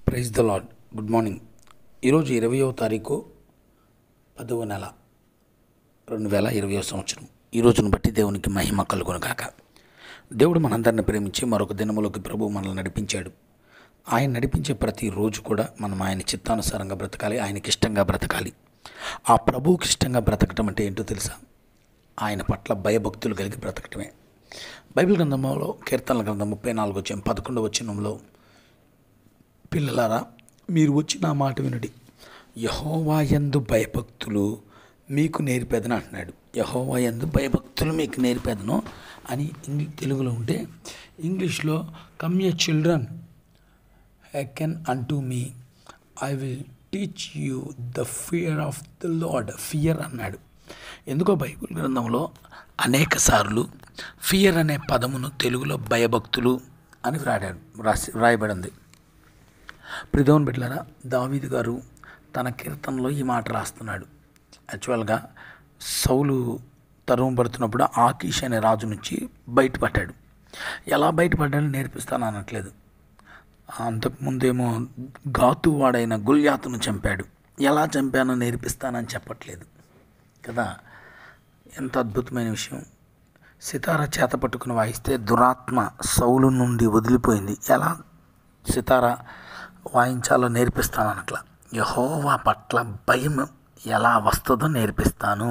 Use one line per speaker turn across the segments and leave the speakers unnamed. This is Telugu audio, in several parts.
praise the Lord good morning ఈరోజు ఇరవయో తారీఖు పదవ నెల రెండు వేల ఇరవయో సంవత్సరం ఈ రోజును బట్టి దేవునికి మహిమ కలుగును కాక దేవుడు మనందరిని ప్రేమించి మరొక దినములోకి ప్రభు మనల్ని నడిపించాడు ఆయన నడిపించే ప్రతి రోజు కూడా మనం ఆయన చిత్తానుసారంగా బ్రతకాలి ఆయనకి ఇష్టంగా బ్రతకాలి ఆ ప్రభువుకి ఇష్టంగా బ్రతకటం అంటే ఏంటో తెలుసా ఆయన పట్ల భయభక్తులు కలిగి బ్రతకటమే బైబిల్ గ్రంథంలో కీర్తనల గ్రంథం ముప్పై నాలుగు వచ్చాం పదకొండవ వచనంలో పిల్లలారా మీరు వచ్చి నా మాట వినుడి యహోవా యందు భయభక్తులు మీకు నేర్పేదని అంటున్నాడు యహోవా యందు భయభక్తులు మీకు నేర్పేదను అని ఇంగ్లీ తెలుగులో ఉంటే ఇంగ్లీష్లో కమ్ యే children hearken unto me I will teach you the fear of the Lord fear అన్నాడు ఎందుకో బైబిల్ గ్రంథంలో అనేక సార్లు ఫియర్ అనే పదమును తెలుగులో భయభక్తులు అని వ్రాడాడు రాసి వ్రాయబడింది ప్రిదోన్ బిడ్లరా దావీదు గారు తన కీర్తనలో ఈ మాట రాస్తున్నాడు యాక్చువల్గా సౌలు తరుము పడుతున్నప్పుడు ఆకీష్ అనే రాజు నుంచి బయటపడ్డాడు ఎలా బయటపడ్డాడని నేర్పిస్తాను అనట్లేదు అంతకుముందేమో గాతు వాడైన గుల్యాతును చంపాడు ఎలా చంపానో నేర్పిస్తానని చెప్పట్లేదు కదా ఎంత అద్భుతమైన విషయం సితార చేత పట్టుకుని వాయిస్తే దురాత్మ సౌలు నుండి వదిలిపోయింది ఎలా సితార వాయించాలో నేర్పిస్తాను అట్లా యహోవా పట్ల భయం ఎలా వస్తుందో నేర్పిస్తాను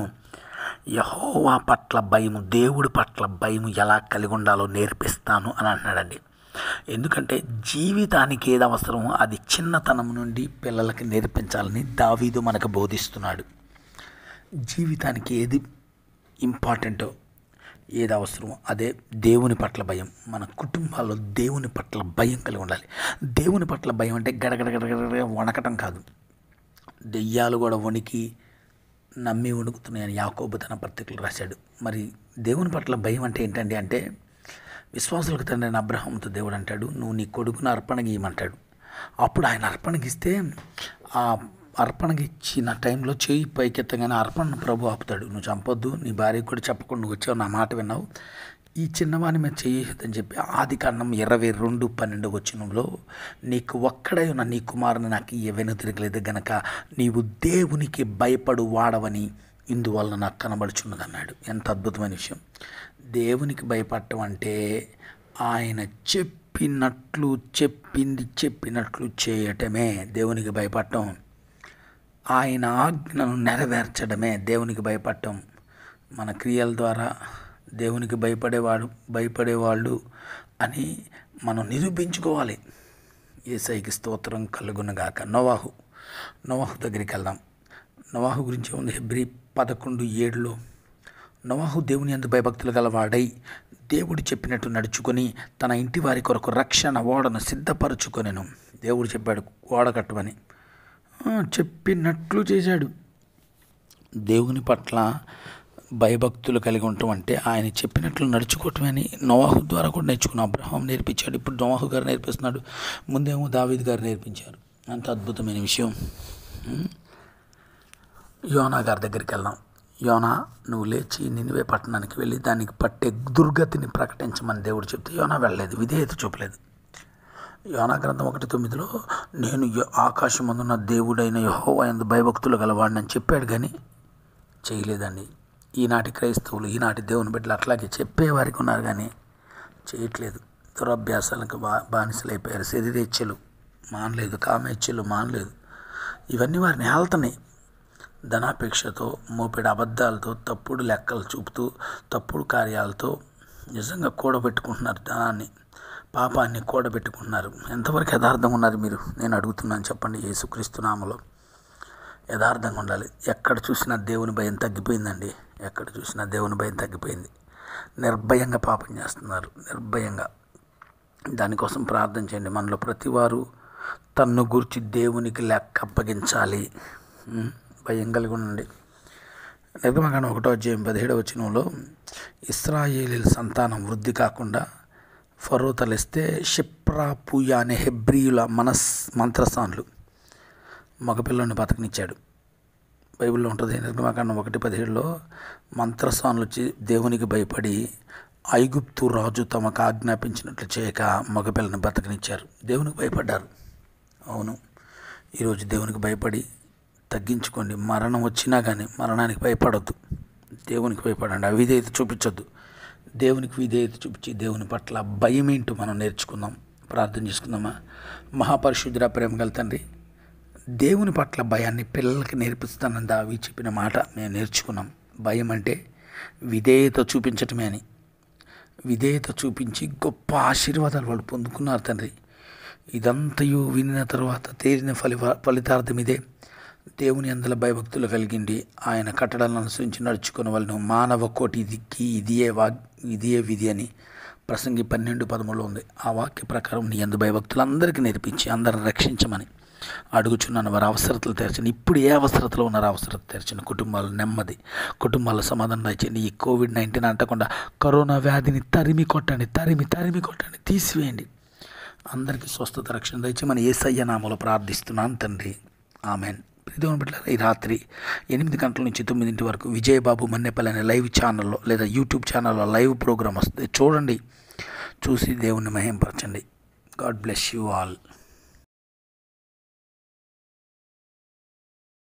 యహోవా పట్ల భయము దేవుడి పట్ల భయము ఎలా కలిగి ఉండాలో నేర్పిస్తాను అని అంటున్నాడండి ఎందుకంటే జీవితానికి ఏది అవసరమో అది చిన్నతనం నుండి పిల్లలకి నేర్పించాలని దావీదు మనకు బోధిస్తున్నాడు జీవితానికి ఏది ఇంపార్టెంటో ఏది అవసరమో అదే దేవుని పట్ల భయం మన కుటుంబాల్లో దేవుని పట్ల భయం కలిగి ఉండాలి దేవుని పట్ల భయం అంటే గడగడగడగడ వణకటం కాదు దెయ్యాలు కూడా వణికి నమ్మి వణుకుతున్నాయని యాకోబు తన పత్రికలు రాశాడు మరి దేవుని పట్ల భయం అంటే ఏంటండి అంటే విశ్వాసులకు తండ్రి అయిన అబ్రహంతో దేవుడు అంటాడు నువ్వు నీ కొడుకును అర్పణకి ఇవ్వమంటాడు అప్పుడు ఆయన అర్పణకి ఇస్తే ఆ అర్పణకి ఇచ్చిన టైంలో చేయి పైకెత్తగానే అర్పణ ప్రభు ఆపుతాడు నువ్వు చంపొద్దు నీ భార్యకు కూడా చెప్పకుండా నువ్వు వచ్చావు నా మాట విన్నావు ఈ చిన్నవాని మీద చేయొద్దని చెప్పి ఆది కాండం ఇరవై రెండు పన్నెండు వచ్చినంలో నీకు ఒక్కడై ఉన్న నీ కుమారుని నాకు ఎవెను తిరగలేదు గనక నీవు దేవునికి భయపడు వాడవని ఇందువల్ల నాకు కనబడుచున్నది అన్నాడు ఎంత అద్భుతమైన విషయం దేవునికి భయపడటం అంటే ఆయన చెప్పినట్లు చెప్పింది చెప్పినట్లు చేయటమే దేవునికి భయపడటం ఆయన ఆజ్ఞను నెరవేర్చడమే దేవునికి భయపడటం మన క్రియల ద్వారా దేవునికి భయపడేవాడు భయపడేవాళ్ళు అని మనం నిరూపించుకోవాలి ఏసైకి స్తోత్రం కలుగునగాక నవాహు నవాహు దగ్గరికి వెళ్దాం నవాహు గురించి ఉంది హెబ్రి పదకొండు ఏడులో నవాహు దేవుని అందు భయభక్తులు గలవాడై దేవుడు చెప్పినట్టు నడుచుకొని తన ఇంటి వారి కొరకు రక్షణ ఓడను సిద్ధపరచుకొనెను దేవుడు చెప్పాడు ఓడ కట్టమని చెప్పినట్లు చేశాడు దేవుని పట్ల భయభక్తులు కలిగి ఉండటం అంటే ఆయన చెప్పినట్లు నడుచుకోవటం అని నవాహు ద్వారా కూడా నేర్చుకున్న అబ్రహం నేర్పించాడు ఇప్పుడు నవాహు గారు నేర్పిస్తున్నాడు ముందేమో దావీద్ గారు నేర్పించారు అంత అద్భుతమైన విషయం యోనా గారి దగ్గరికి వెళ్దాం యోనా నువ్వు లేచి నినివే పట్టణానికి వెళ్ళి దానికి పట్టే దుర్గతిని ప్రకటించమని దేవుడు చెప్తే యోనా వెళ్ళలేదు విధేయత చూపలేదు యోనా గ్రంథం ఒకటి తొమ్మిదిలో నేను ఆకాశం అందున్న దేవుడైన యహోవా ఎందు భయభక్తులు గలవాడిని చెప్పాడు కానీ చేయలేదండి ఈనాటి క్రైస్తవులు ఈనాటి దేవుని బిడ్డలు అట్లాగే చెప్పేవారికి ఉన్నారు కానీ చేయట్లేదు దురభ్యాసాలకు బా బానిసలైపోయారు శరీరేచ్ఛలు మానలేదు కామేచ్ఛలు మానలేదు ఇవన్నీ వారిని హేళ్తున్నాయి ధనాపేక్షతో మోపెడు అబద్ధాలతో తప్పుడు లెక్కలు చూపుతూ తప్పుడు కార్యాలతో నిజంగా కూడబెట్టుకుంటున్నారు ధనాన్ని పాపాన్ని కూడబెట్టుకుంటున్నారు ఎంతవరకు యథార్థంగా ఉన్నారు మీరు నేను అడుగుతున్నాను చెప్పండి యేసుక్రీస్తు నామలో యథార్థంగా ఉండాలి ఎక్కడ చూసినా దేవుని భయం తగ్గిపోయిందండి ఎక్కడ చూసినా దేవుని భయం తగ్గిపోయింది నిర్భయంగా పాపం చేస్తున్నారు నిర్భయంగా దానికోసం ప్రార్థన చేయండి మనలో ప్రతివారు తన్ను గురించి దేవునికి లెక్క అప్పగించాలి భయం కలిగి ఉండండి నిర్గమకాండం ఒకటో అధ్యాయం పదిహేడవ వచనంలో ఇస్రాయేలీల సంతానం వృద్ధి కాకుండా ఫరో తలిస్తే షిప్రా పూయ అనే హెబ్రియుల మనస్ మంత్రస్థానులు మగపిల్లని బతకనిచ్చాడు బైబిల్లో ఉంటుంది నిర్గమకాండం ఒకటి పదిహేడులో మంత్రస్వానులు వచ్చి దేవునికి భయపడి ఐగుప్తు రాజు తమకు ఆజ్ఞాపించినట్లు చేయక మగపిల్లని బతకనిచ్చారు దేవునికి భయపడ్డారు అవును ఈరోజు దేవునికి భయపడి తగ్గించుకోండి మరణం వచ్చినా కానీ మరణానికి భయపడొద్దు దేవునికి భయపడండి అవిధేయత చూపించొద్దు దేవునికి విధేయత చూపించి దేవుని పట్ల భయం ఏంటో మనం నేర్చుకుందాం ప్రార్థన చేసుకుందామా మహాపరిశుద్ధుర ప్రేమ గల తండ్రి దేవుని పట్ల భయాన్ని పిల్లలకి నేర్పిస్తానని దావి చెప్పిన మాట మేము నేర్చుకున్నాం భయం అంటే విధేయత చూపించటమే అని విధేయత చూపించి గొప్ప ఆశీర్వాదాలు వాళ్ళు పొందుకున్నారు తండ్రి ఇదంతయు వినిన తర్వాత తేలిన ఫలి ఫలితార్థం ఇదే దేవుని అందల భయభక్తులు కలిగిండి ఆయన కట్టడాలను అనుసరించి నడుచుకున్న వాళ్ళను మానవ కోటి దిక్కి ఇదియే వా ఇదియే విధి అని ప్రసంగి పన్నెండు పదములో ఉంది ఆ వాక్య ప్రకారం నీ అందు భయభక్తులందరికీ నేర్పించి అందరిని రక్షించమని అడుగుచున్నాను వారి అవసరతలు తెరచండి ఇప్పుడు ఏ అవసరతలో ఉన్నారో అవసరత తెరచండి కుటుంబాల నెమ్మది కుటుంబాల సమాధానం దయచండి ఈ కోవిడ్ నైన్టీన్ అంటకుండా కరోనా వ్యాధిని తరిమి కొట్టండి తరిమి తరిమి కొట్టండి తీసివేయండి అందరికీ స్వస్థత రక్షణ దయచి మన ఏసయ్య నామలో ప్రార్థిస్తున్నాను తండ్రి ఆమెన్ ప్రియదేవుని బిడ్డలారా ఈ రాత్రి ఎనిమిది గంటల నుంచి తొమ్మిదింటి వరకు విజయబాబు మన్నెపల్లి అనే లైవ్ ఛానల్లో లేదా యూట్యూబ్ ఛానల్లో లైవ్ ప్రోగ్రామ్ వస్తుంది చూడండి చూసి దేవుణ్ణి మహింపరచండి గాడ్ బ్లెస్ యూ ఆల్